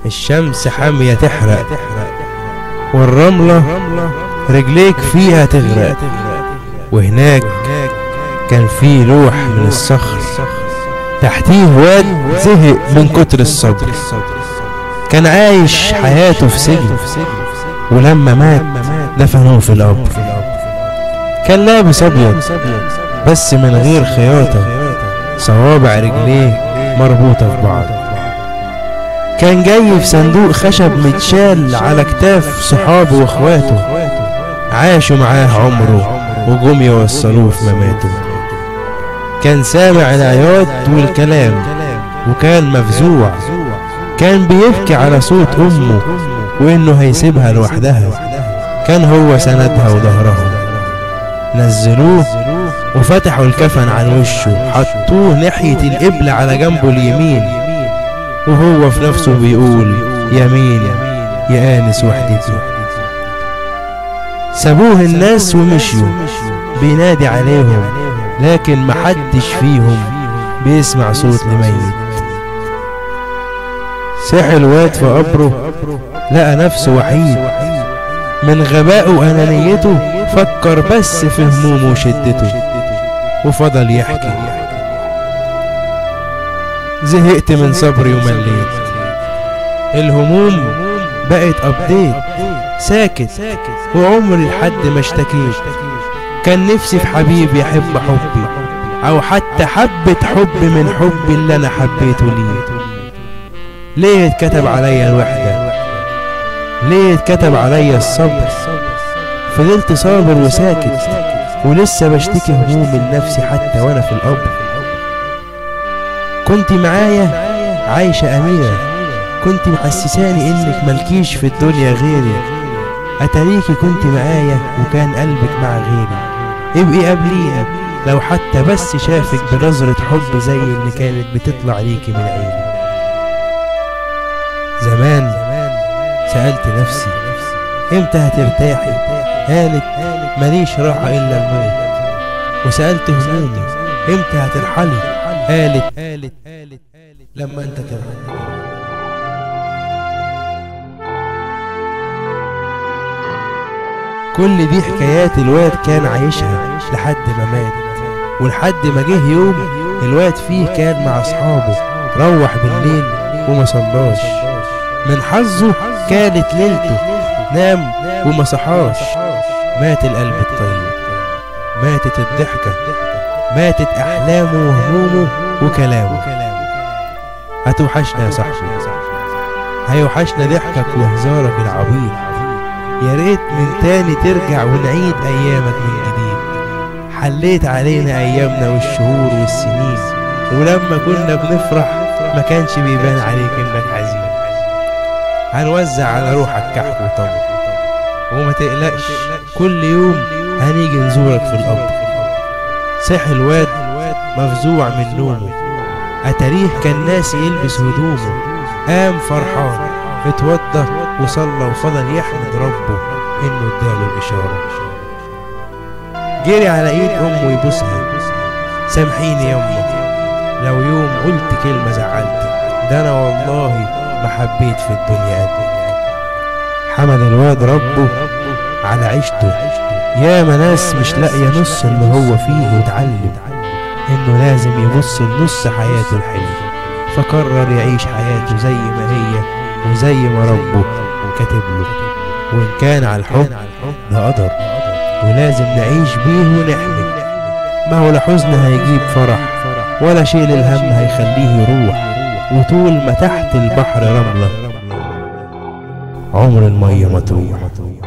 الشمس حامية تحرق والرملة رجليك فيها تغرق وهناك كان في لوح من الصخر تحتيه واد زهق من كتر الصبر كان عايش حياته في سجن ولما مات دفنوه في القبر كان لابس ابيض بس من غير خياطة صوابع رجليه مربوطة في بعض كان جاي في صندوق خشب متشال على كتاف صحابه واخواته عاشوا معاه عمره وجم يوصلوه في مماته كان سامع العياط والكلام وكان مفزوع كان بيبكي على صوت امه وانه هيسيبها لوحدها كان هو سندها وظهرها نزلوه وفتحوا الكفن عن وشه حطوه ناحية القبلة على جنبه اليمين وهو في نفسه بيقول يمين يا آنس وحدتي سابوه الناس ومشيوا بينادي عليهم لكن محدش فيهم بيسمع صوت لميت صحي الواد في قبره لقى نفسه وحيد من غبائه وأنانيته فكر بس في همومه وشدته وفضل يحكي زهقت من صبري ومليت الهموم بقت أبديت ساكت وعمري لحد ما اشتكيت كان نفسي في حبيب يحب حبي أو حتى حبة حب من حبي اللي أنا حبيته ليه ليه اتكتب عليا الوحدة ليه اتكتب عليا الصبر فضلت صابر وساكت ولسه بشتكي هموم لنفسي حتى وانا في القبر كنت معايا عايشة أميرة كنت محسساني إنك ملكيش في الدنيا غيري أتاريكي كنت معايا وكان قلبك مع غيري ابقي قبليها لو حتى بس شافك بنظرة حب زي اللي كانت بتطلع ليكي من عيني زمان سألت نفسي امتى هترتاحي قالت ماليش راحة إلا الموت وسألت همومي امتى هترحلي قالت قالت لما انت ترحل كل دي حكايات الواد كان عايشها لحد ما مات ولحد ما جه يوم الواد فيه كان مع اصحابه روح بالليل وما صلاش من حظه كانت ليلته نام وما صحاش مات القلب الطيب ماتت الضحكة ماتت أحلامه وهمومه وكلامه هتوحشنا يا صاحبي هيوحشنا ضحكك وهزارك العبيط يا ريت من تاني ترجع ونعيد أيامك من جديد حليت علينا أيامنا والشهور والسنين ولما كنا بنفرح ما كانش بيبان عليك إنك حزين هنوزع على روحك كحك وطبق وما تقلقش كل يوم هنيجي نزورك في القبر صح الواد مفزوع من نومه أتاريه كان ناسي يلبس هدومه قام فرحان اتوضى وصلى وفضل يحمد ربه انه اداله الاشاره جري على ايد امه يبوسها سامحيني يما لو يوم قلت كلمه زعلتك ده انا والله ما حبيت في الدنيا قدك حمد الواد ربه على عيشته يا ناس مش لاقيه نص اللي هو فيه واتعلم انه لازم يبص لنص حياته الحلوه فقرر يعيش حياته زي ما هي وزي ما ربه كاتب له وإن كان على الحب ده قدر ولازم نعيش بيه ونحمي ما هو لا حزن هيجيب فرح ولا شيء للهم هيخليه يروح وطول ما تحت البحر رملة عمر المية ما تروح